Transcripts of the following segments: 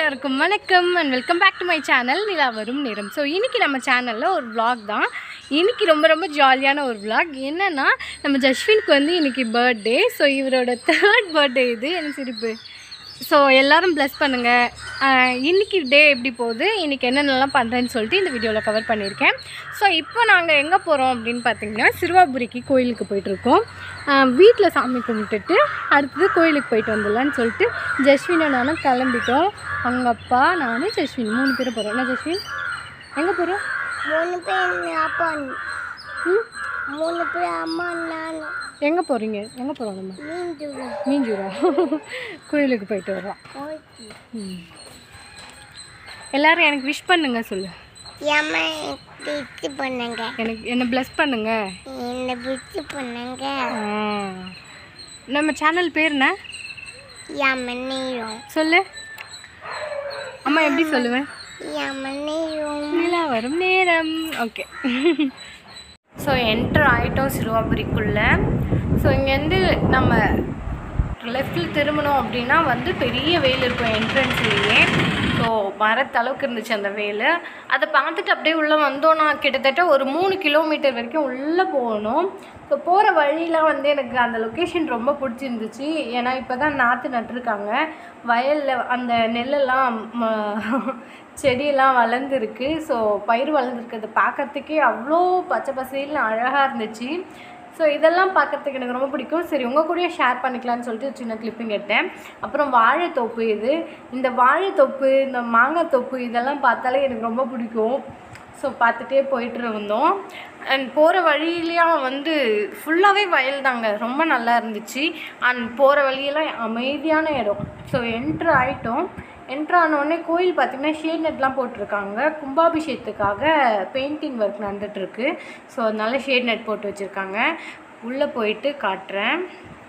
எல்லாருக்கும் வணக்கம் and welcome back to my channel நிலா வரும் நேரம் ஸோ இன்றைக்கி நம்ம சேனலில் ஒரு vlog தான் இன்றைக்கி ரொம்ப ரொம்ப ஜாலியான ஒரு vlog என்னென்னா நம்ம ஜஸ்வினுக்கு வந்து இன்றைக்கி பர்த்டே ஸோ இவரோட தேர்ட் பர்த்டே இது எனக்கு சிரிப்பு ஸோ எல்லாரும் ப்ளஸ் பண்ணுங்கள் இன்றைக்கி டே எப்படி போகுது இன்றைக்கி என்னென்னலாம் பண்ணுறேன்னு சொல்லிட்டு இந்த வீடியோவில் கவர் பண்ணியிருக்கேன் ஸோ இப்போ நாங்கள் எங்கே போகிறோம் அப்படின்னு பார்த்தீங்கன்னா சிறுவாபுரிக்கு கோயிலுக்கு போயிட்டுருக்கோம் வீட்டில் சாமி கும்பிட்டுட்டு அடுத்தது கோயிலுக்கு போயிட்டு வந்துடலான்னு சொல்லிட்டு ஜஸ்வினை நானும் கிளம்பிட்டோம் அவங்க அப்பா நான் ஜஸ்வின் மூணு பேரும் போகிறோம் என்ன ஜஸ்வின் எங்கே போகிறோம் மூணு பேர் அப்பா ம் மூணு பேர் அம்மா நான் எங்கே போகிறீங்க எங்கே போகிறோம் நம்ம மீண்டும் மீஞ்சூரா கோயிலுக்கு போயிட்டு வரோம் ஓகே ம் எல்லாரும் எனக்கு விஷ் பண்ணுங்க சொல்லு ஏம்மா பிச்சு பண்ணுங்க எனக்கு என்னை ப்ளஸ் பண்ணுங்க என்ன பிச்சு பண்ணுங்க ஆ. நம்ம சேனல் பேர் என்ன ஏம்ம நீரும் சொல்லு அம்மா எப்படி சொல்லுவேன் ஏம்ம நீரும் நிலா வரும் நேரம் ஓகே ஸோ என்ட்ரு ஆகிட்டோம் சிறுவாபுரிக்குள்ளே ஸோ இங்கேருந்து நம்ம லெஃப்டில் திரும்பணும் அப்படின்னா வந்து பெரிய வெயில் இருக்கும் என்ட்ரன்ஸ்லேயே ஸோ மரத்தளவுக்கு இருந்துச்சு அந்த வெயில் அதை பார்த்துட்டு அப்படியே உள்ளே வந்தோன்னா கிட்டத்தட்ட ஒரு மூணு கிலோமீட்டர் வரைக்கும் உள்ளே போகணும் ஸோ போகிற வழியெலாம் வந்து எனக்கு அந்த லொக்கேஷன் ரொம்ப பிடிச்சிருந்துச்சு ஏன்னா இப்போ தான் நாற்று நட்டிருக்காங்க வயலில் அந்த நெல்லெல்லாம் ம- செடியெல்லாம் வளர்ந்துருக்கு ஸோ பயிர் வளர்ந்துருக்குது பார்க்கறதுக்கே அவ்வளோ பச்சை பசேல்னு அழகாக இருந்துச்சு ஸோ இதெல்லாம் பார்க்கறதுக்கு எனக்கு ரொம்ப பிடிக்கும் சரி உங்கள் கூடயே ஷேர் பண்ணிக்கலாம்னு சொல்லிட்டு ஒரு சின்ன கிளிப்பிங் எடுத்தேன் அப்புறம் வாழைத்தோப்பு இது இந்த வாழைத்தோப்பு இந்த மாங்காய் தோப்பு இதெல்லாம் பார்த்தாலே எனக்கு ரொம்ப பிடிக்கும் ஸோ பார்த்துட்டே போயிட்டு இருந்தோம் அண்ட் போகிற வழியிலையும் வந்து ஃபுல்லாகவே வயல் தாங்க ரொம்ப நல்லா இருந்துச்சு அண்ட் போகிற வழியெல்லாம் அமைதியான இடம் ஸோ என்ட்ரு ஆகிட்டோம் என்ட்ரு ஆனோடனே கோயில் பார்த்திங்கன்னா ஷேட் நெட்லாம் போட்டிருக்காங்க கும்பாபிஷேகத்துக்காக பெயிண்டிங் ஒர்க் நடந்துகிட்ருக்கு ஸோ அதனால ஷேட் நெட் போட்டு வச்சுருக்காங்க உள்ளே போயிட்டு காட்டுறேன்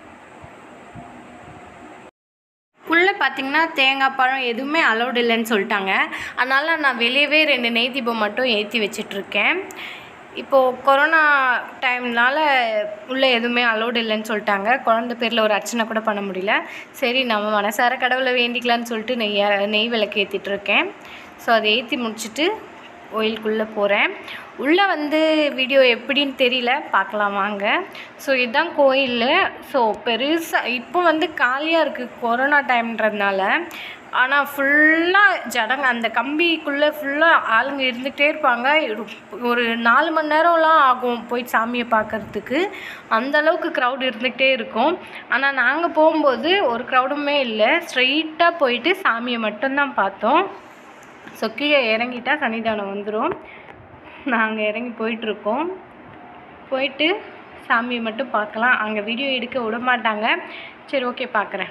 உள்ளே பார்த்தீங்கன்னா தேங்காய் பழம் எதுவுமே அலௌட் இல்லைன்னு சொல்லிட்டாங்க அதனால் நான் வெளியவே ரெண்டு நெய் தீபம் மட்டும் ஏற்றி வச்சிட்ருக்கேன் இப்போது கொரோனா டைம்னால உள்ளே எதுவுமே அலௌட் இல்லைன்னு சொல்லிட்டாங்க குழந்த பேரில் ஒரு அர்ச்சனை கூட பண்ண முடியல சரி நம்ம மனசார கடவுளை வேண்டிக்கலான்னு சொல்லிட்டு நெய் நெய் விளக்கு ஏற்றிட்டு இருக்கேன் ஸோ அதை ஏற்றி முடிச்சுட்டு கோயிலுக்குள்ளே போகிறேன் உள்ளே வந்து வீடியோ எப்படின்னு தெரியல பார்க்கலாம் வாங்க ஸோ இதுதான் கோயில் ஸோ பெருசாக இப்போ வந்து காலியாக இருக்குது கொரோனா டைம்ன்றதுனால ஆனால் ஃபுல்லாக ஜனங்க அந்த கம்பிக்குள்ளே ஃபுல்லாக ஆளுங்க இருந்துகிட்டே இருப்பாங்க ஒரு- ஒரு நாலு மணி நேரம்லாம் ஆகும் போய் சாமியை பார்க்கறதுக்கு அந்த அளவுக்கு க்ரௌட் இருந்துகிட்டே இருக்கும் ஆனால் நாங்கள் போகும்போது ஒரு க்ரௌடுமே இல்லை ஸ்ட்ரைட்டாக போயிட்டு சாமியை மட்டும்தான் பார்த்தோம் ஸோ கீழே இறங்கிட்டா சன்னிதானம் வந்துடும் நாங்கள் இறங்கி போயிட்டுருக்கோம் போயிட்டு சாமியை மட்டும் பார்க்கலாம் அங்கே வீடியோ எடுக்க விட மாட்டாங்க சரி ஓகே பார்க்குறேன்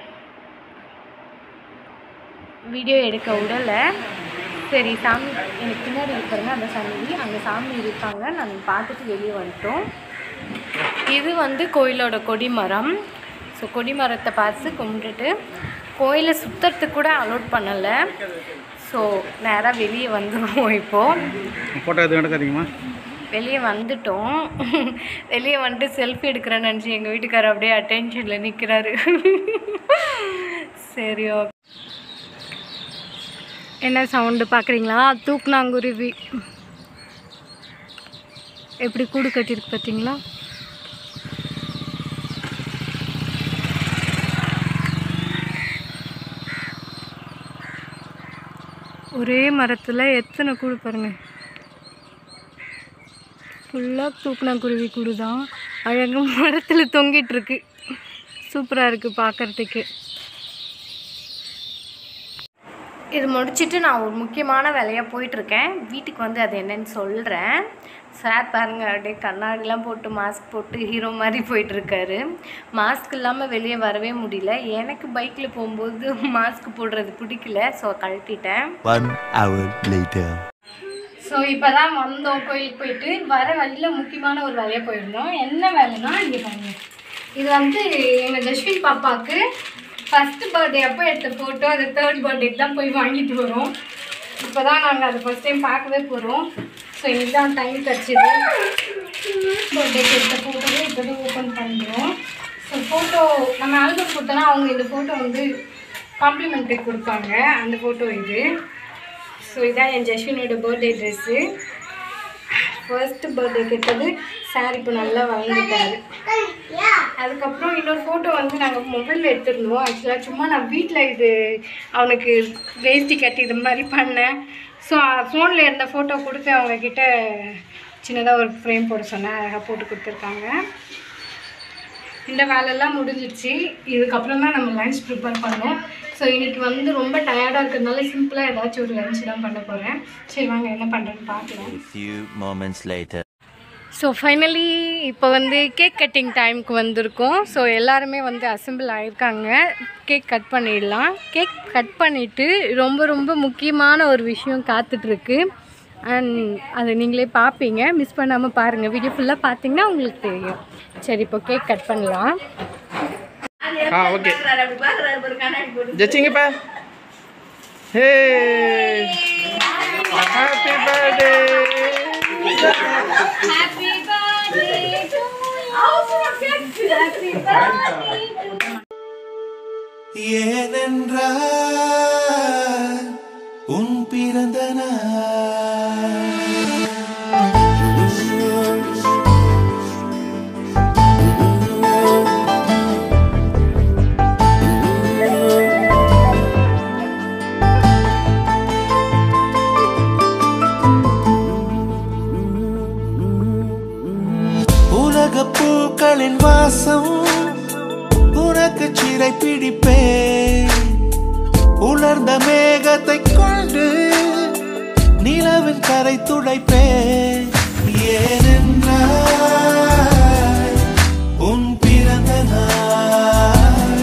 வீடியோ எடுக்க விடலை சரி சாமி எனக்கு பின்னாடி இருக்கிறங்க அந்த சன்னதி அங்கே சாமி இருப்பாங்க நாங்கள் பார்த்துட்டு வெளியே வந்துட்டோம் இது வந்து கோயிலோட கொடிமரம் ஸோ கொடிமரத்தை பார்த்து கும்பிட்டுட்டு கோயிலை சுற்றுறதுக்கு கூட அலோட் பண்ணலை ஸோ நேராக வெளியே வந்துடுவோம் இப்போது ஃபோட்டோ எதுவும் எடுக்காதீங்கம்மா வெளியே வந்துட்டோம் வெளியே வந்துட்டு செல்ஃபி எடுக்கிறேன்னு நினச்சி எங்கள் வீட்டுக்காரர் அப்படியே அட்டென்ஷனில் நிற்கிறாரு சரி ஓகே என்ன சவுண்டு பார்க்குறீங்களா தூக்குனாங்குருவி எப்படி கூடு கட்டியிருக்கு பார்த்தீங்களா ஒரே மரத்தில் எத்தனை கூடு பாருங்க ஃபுல்லாக தூக்குனாங்குருவி கூடு தான் அழகாக மரத்தில் தொங்கிட்டு இருக்கு சூப்பராக இருக்குது பார்க்கறதுக்கு இது முடிச்சுட்டு நான் ஒரு முக்கியமான வேலையாக போயிட்டுருக்கேன் வீட்டுக்கு வந்து அது என்னன்னு சொல்கிறேன் சார் பாருங்க அப்படியே கண்ணாடிலாம் போட்டு மாஸ்க் போட்டு ஹீரோ மாதிரி போயிட்டுருக்காரு மாஸ்க் இல்லாமல் வெளியே வரவே முடியல எனக்கு பைக்கில் போகும்போது மாஸ்க் போடுறது பிடிக்கல ஸோ கழட்டிட்டேன் One hour later. ஸோ இப்போ தான் வந்தோம் கோயிலுக்கு போயிட்டு வர வழியில் முக்கியமான ஒரு வேலையாக போயிருந்தோம் என்ன வேலைன்னா இங்கே பாருங்க இது வந்து எங்கள் ஜஸ்வின் பாப்பாவுக்கு ஃபஸ்ட்டு பர்த்டே அப்போ எடுத்த ஃபோட்டோ அது தேர்ட் பர்த்டேக்கு தான் போய் வாங்கிட்டு வரோம் இப்போ தான் நாங்கள் அதை ஃபஸ்ட் டைம் பார்க்கவே போகிறோம் ஸோ இதுதான் டைம் கிடச்சிது பர்த்டேக்கு எடுத்த ஃபோட்டோவே இப்போ தான் ஓப்பன் பண்ணுறோம் ஸோ ஃபோட்டோ நம்ம ஆல்பம் கொடுத்தோன்னா அவங்க இந்த ஃபோட்டோ வந்து காம்ப்ளிமெண்ட்ரி கொடுப்பாங்க அந்த ஃபோட்டோ இது ஸோ இதான் என் ஜஸ்வினோட பர்த்டே ட்ரெஸ்ஸு ஃபர்ஸ்ட் பர்த்டே கேட்டது சார் இப்போ நல்லா வளர்ந்துட்டாரு அதுக்கப்புறம் இன்னொரு ஃபோட்டோ வந்து நாங்கள் மொபைலில் எடுத்துருந்தோம் ஆக்சுவலாக சும்மா நான் வீட்டில் இது அவனுக்கு வேஷ்டி கட்டி இது மாதிரி பண்ணேன் ஸோ ஃபோனில் இருந்த ஃபோட்டோ கொடுத்து அவங்கக்கிட்ட சின்னதாக ஒரு ஃப்ரேம் போட சொன்னேன் அழகாக போட்டு கொடுத்துருக்காங்க இந்த வேலையெல்லாம் முடிஞ்சிடுச்சு இதுக்கப்புறம் தான் நம்ம லஞ்ச் ப்ரிப்பேர் பண்ணோம் ஸோ இன்னைக்கு வந்து ரொம்ப டயர்டாக இருக்கிறதுனால சிம்பிளாக ஏதாச்சும் ஒரு லஞ்ச் தான் பண்ண போகிறேன் சரி வாங்க என்ன பண்ணுறேன்னு பார்க்கலாம் A few moments later. So finally இப்போ வந்து கேக் கட்டிங் டைமுக்கு வந்திருக்கோம் ஸோ எல்லாருமே வந்து அசெம்பிள் ஆயிருக்காங்க கேக் கட் பண்ணிடலாம் கேக் கட் பண்ணிவிட்டு ரொம்ப ரொம்ப முக்கியமான ஒரு விஷயம் காத்துட்ருக்கு அண்ட் அதை நீங்களே பார்ப்பீங்க மிஸ் பண்ணாமல் பாருங்கள் வீடியோ ஃபுல்லாக பார்த்தீங்கன்னா உங்களுக்கு தெரியும் சரி இப்போ கேக் கட் பண்ணலாம் ஆ ஓகே ஜெச்சிங்கப்பா ஹே ஹாப்பி பர்த்டே ஏனென்றால் உன் பிறந்த உலக பூக்களின் வாசம் உனக்கு சிறை பிடிப்பேன் உலர்ந்த மேகத்தை கொண்டு நிலவின் கரை துடைப்பேன் ஏனென்றால் உன் பிறந்த நாள்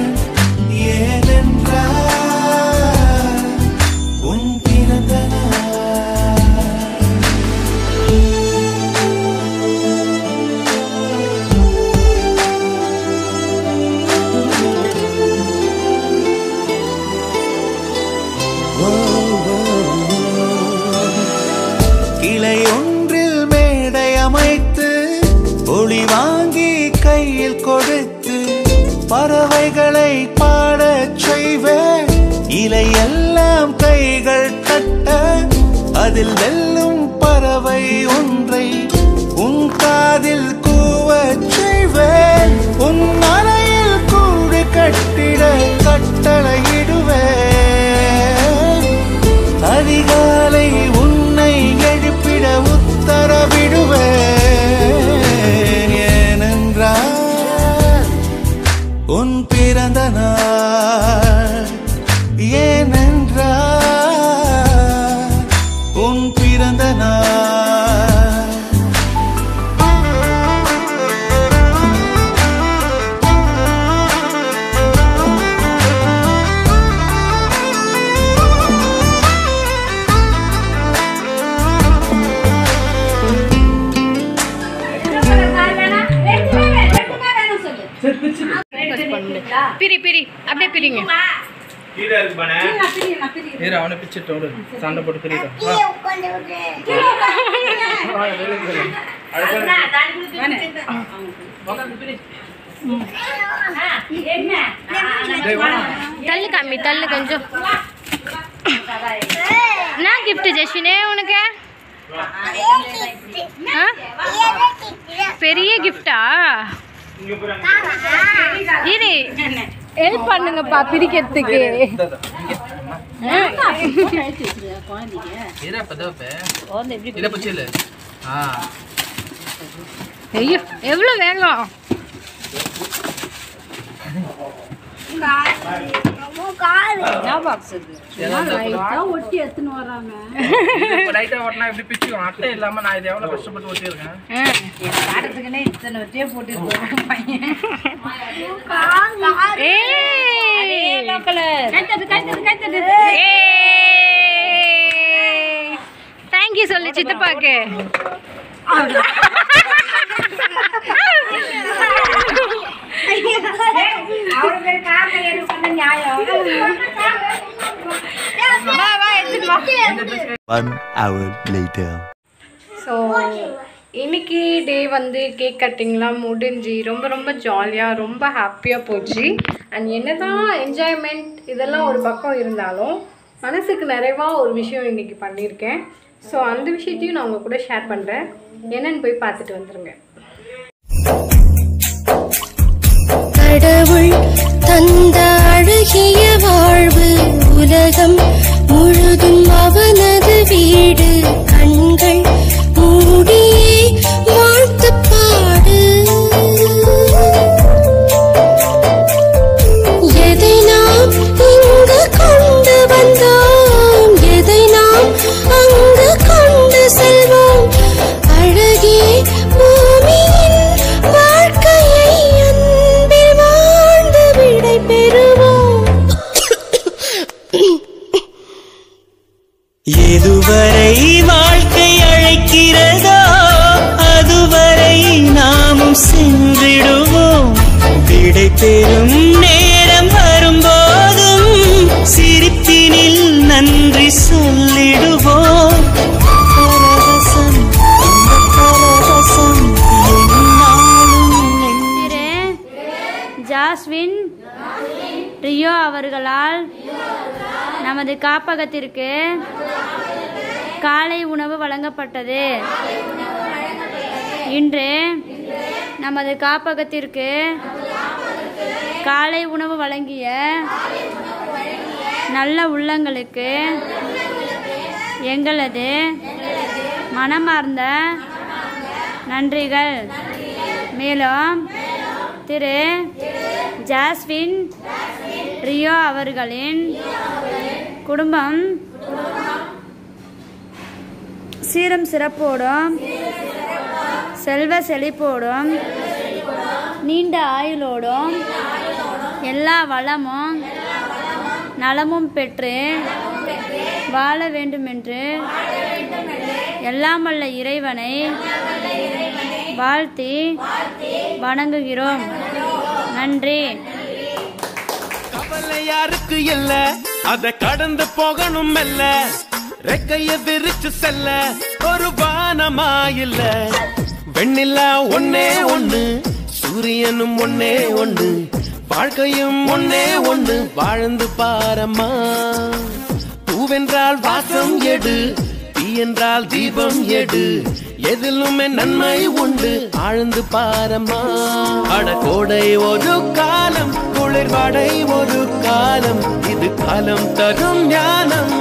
ஏனென்றால் உன் பிறந்த நாள் கிளை ஒன்றில் மேடை அமைத்து ஒளி வாங்கி கையில் கொடுத்து பறவைகளை பாடச் செய்வேன் இலையெல்லாம் கைகள் தட்ட அதில் வெல்லும் பறவை ஒன்றை உன் காதில் கூவச் செய்வேன் உன் அறையில் கூடு கட்டிட கட்டளையிடுவேன் அதிகாலை உன்னை எழுப்பிட உத்தரவிடுவேன் ஏனென்றால் உன் பிறந்த நாள் ஏனென்றால் உன் பிறந்த நாள் பிரி பிரி அப்படியே பிரிங்க ஏறு அவனை பிச்சுட்டு விடு சண்டை போட்டு பிரிட்டோம் வா உட்காந்து விட்டு வா, வெளியே போயிரு. டேய், வா. தள்ளு காமி தள்ளு கொஞ்சம் என்ன gift ஜெஷினே உனக்கு ஆ? பெரிய கிஃப்டா இரு ஹெல்ப் பண்ணுங்கப்பா பிரிக்கிறதுக்கு இரு, அப்பதான் வைப்பேன். இதை பிச்சு இரு. ஆ ஐயோ எவ்வளோ வேகம் இது இப்ப light ஆ ஓட்டினா எப்படி பிச்சுக்கும்? அட்டை இல்லாம நான் இது எவ்வளவு கஷ்டப்பட்டு ஓட்டியிருக்கேன். தேங்க்யூ சொல்லு சித்தப்பாக்கு வா வா எடுத்துட்டு வா One hour later. ஸோ இன்னைக்கு டே வந்து கேக் கட்டிங்லாம் முடிஞ்சு ரொம்ப ரொம்ப ஜாலியாக ரொம்ப ஹாப்பியாக போச்சு அண்ட் என்னதான் என்ஜாய்மெண்ட் இதெல்லாம் ஒரு பக்கம் இருந்தாலும் மனசுக்கு நிறைவாக ஒரு விஷயம் இன்னைக்கு பண்ணியிருக்கேன் ஸோ அந்த விஷயத்தையும் நான் உங்கள் கூட ஷேர் பண்ணுறேன் என்னன்னு போய் பார்த்துட்டு வந்துருங்க கடவுள் தந்த அழகிய வாழ்வு உலகம் முழுதும் அவனது வீடு கண்கள் மூடியே வாழ்த்து பாடு எதை நாம் இங்கு கொண்டு வந்தோம் எதை நாம் அங்கு கொண்டு செல்வோம் அழகே பூமியின் வாழ்க்கையை அன்பில் வாழ்ந்து விடை பெறுவோம் எதுவரை வாழ்க்கை அழைக்கிறதோ அதுவரை நாமும் சென்றிடுவோம் விடை பெறும் நேரம் வரும்போதும் சிரிப்பினில் நன்றி சொல்லிடுவோம் பரவசம் இந்த பரவசம் எந்நாளும் என் திரு ஜாஸ்வின் ரியோ அவர்களால் நமது காப்பகத்திற்கு காலை உணவு வழங்கப்பட்டது இன்று நமது காப்பகத்திற்கு காலை உணவு வழங்கிய நல்ல உள்ளங்களுக்கு எங்களது மனமார்ந்த நன்றிகள் மேலும் திரு ஜாஸ்வின் ரியோ அவர்களின் குடும்பம் சீரம் சிறப்போடும் செல்வ செழிப்போடும் நீண்ட ஆயுளோடும் எல்லா வளமும் நலமும் பெற்று வாழ வேண்டுமென்று எல்லாம் வல்ல இறைவனை வாழ்த்தி வணங்குகிறோம் நன்றி கவலை யாருக்கு இல்ல அத கடந்து போகணும் மெல்ல ரெக்கைய விரிச்சு செல்ல ஒரு வானமா இல்ல வெண்ணிலா ஒன்னே ஒண்ணு சூரியனும் ஒன்னே ஒண்ணு வாழ்க்கையும் ஒன்னே ஒண்ணு வாழ்ந்து பாரம்மா பூவென்றால் வாசம் எடு தீ என்றால் தீபம் எடு எதிலுமே நன்மை உண்டு ஆழ்ந்து பாரம்மா அட கோடை ஒரு காலம் குளிர்வாடை ஒரு காலம் இது காலம் தரும் ஞானம்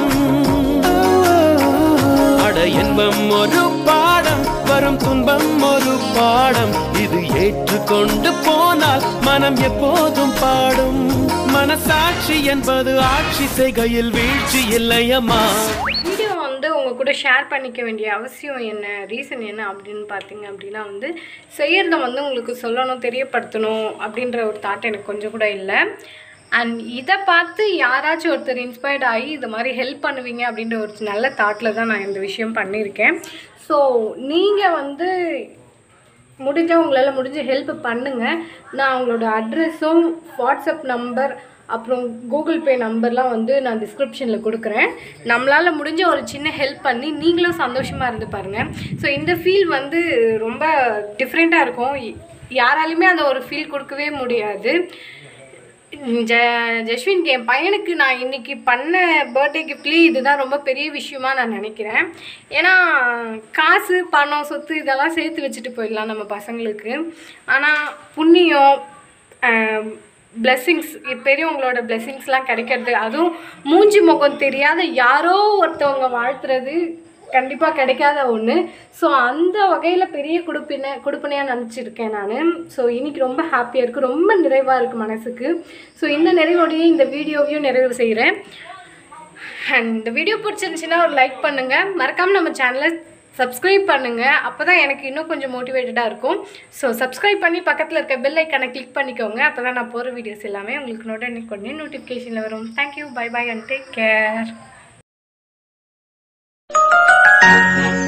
அட இன்பம் ஒரு பாடம் வரும் துன்பம் ஒரு பாடம் இது ஏற்றுக்கொண்டு போனால் மனம் எப்போதும் பாடும் மனசாட்சி என்பது ஆட்சி செய்கையில் வீழ்ச்சி இல்லையம்மா வீடியோ வந்து உங்கள் கூட ஷேர் பண்ணிக்க வேண்டிய அவசியம் என்ன ரீசன் என்ன அப்படின்னு பார்த்தீங்க அப்படின்னா வந்து செய்யறத வந்து உங்களுக்கு சொல்லணும் தெரியப்படுத்தணும் அப்படின்ற ஒரு தாட் எனக்கு கொஞ்சம் கூட இல்லை அண்ட் இதை பார்த்து யாராச்சும் ஒருத்தர் இன்ஸ்பயர்ட் ஆகி இது மாதிரி ஹெல்ப் பண்ணுவீங்க அப்படின்ற ஒரு நல்ல தாட்டில் தான் நான் இந்த விஷயம் பண்ணியிருக்கேன் ஸோ நீங்கள் வந்து முடிஞ்சால் உங்களால் முடிஞ்ச ஹெல்ப் பண்ணுங்கள் நான் உங்களோட அட்ரஸும் வாட்ஸ்அப் நம்பர் அப்புறம் கூகுள் பே நம்பர்லாம் வந்து நான் டிஸ்கிரிப்ஷனில் கொடுக்குறேன் நம்மளால் முடிஞ்ச ஒரு சின்ன ஹெல்ப் பண்ணி நீங்களும் சந்தோஷமாக இருந்து பாருங்கள் ஸோ இந்த ஃபீல் வந்து ரொம்ப டிஃப்ரெண்ட்டாக இருக்கும் யாராலையுமே அந்த ஒரு ஃபீல் கொடுக்கவே முடியாது ஜ ஜஸ்வின் என் பையனுக்கு நான் இன்னைக்கு பண்ண பர்த்டே கிஃப்ட்லேயே இதுதான் ரொம்ப பெரிய விஷயமா நான் நினைக்கிறேன் ஏன்னா காசு பணம் சொத்து இதெல்லாம் சேர்த்து வச்சுட்டு போயிடலாம் நம்ம பசங்களுக்கு ஆனால் புண்ணியம் பிளெஸ்ஸிங்ஸ் பெரியவங்களோட பிளெஸ்ஸிங்ஸ்லாம் கிடைக்கிறது அதுவும் மூஞ்சி முகம் தெரியாத யாரோ ஒருத்தவங்க வாழ்த்துறது கண்டிப்பாக கிடைக்காத ஒன்று ஸோ அந்த வகையில் பெரிய கொடுப்பினை கொடுப்பினையாக நினச்சிருக்கேன் நான் ஸோ இன்னைக்கு ரொம்ப ஹாப்பியாக இருக்குது ரொம்ப நிறைவாக இருக்குது மனசுக்கு ஸோ இந்த நிறைவோடையே இந்த வீடியோவையும் நிறைவு செய்கிறேன் அண்ட் இந்த வீடியோ பிடிச்சிருந்துச்சின்னா ஒரு லைக் பண்ணுங்கள் மறக்காமல் நம்ம சேனலை சப்ஸ்கிரைப் பண்ணுங்கள் அப்போ தான் எனக்கு இன்னும் கொஞ்சம் மோட்டிவேட்டடாக இருக்கும் ஸோ சப்ஸ்கிரைப் பண்ணி பக்கத்தில் இருக்க பெல் ஐக்கானை கிளிக் பண்ணிக்கோங்க அப்போ தான் நான் போகிற வீடியோஸ் எல்லாமே உங்களுக்கு நோட்டனே உடனே நோட்டிஃபிகேஷனில் வரும் thank you bye bye and take care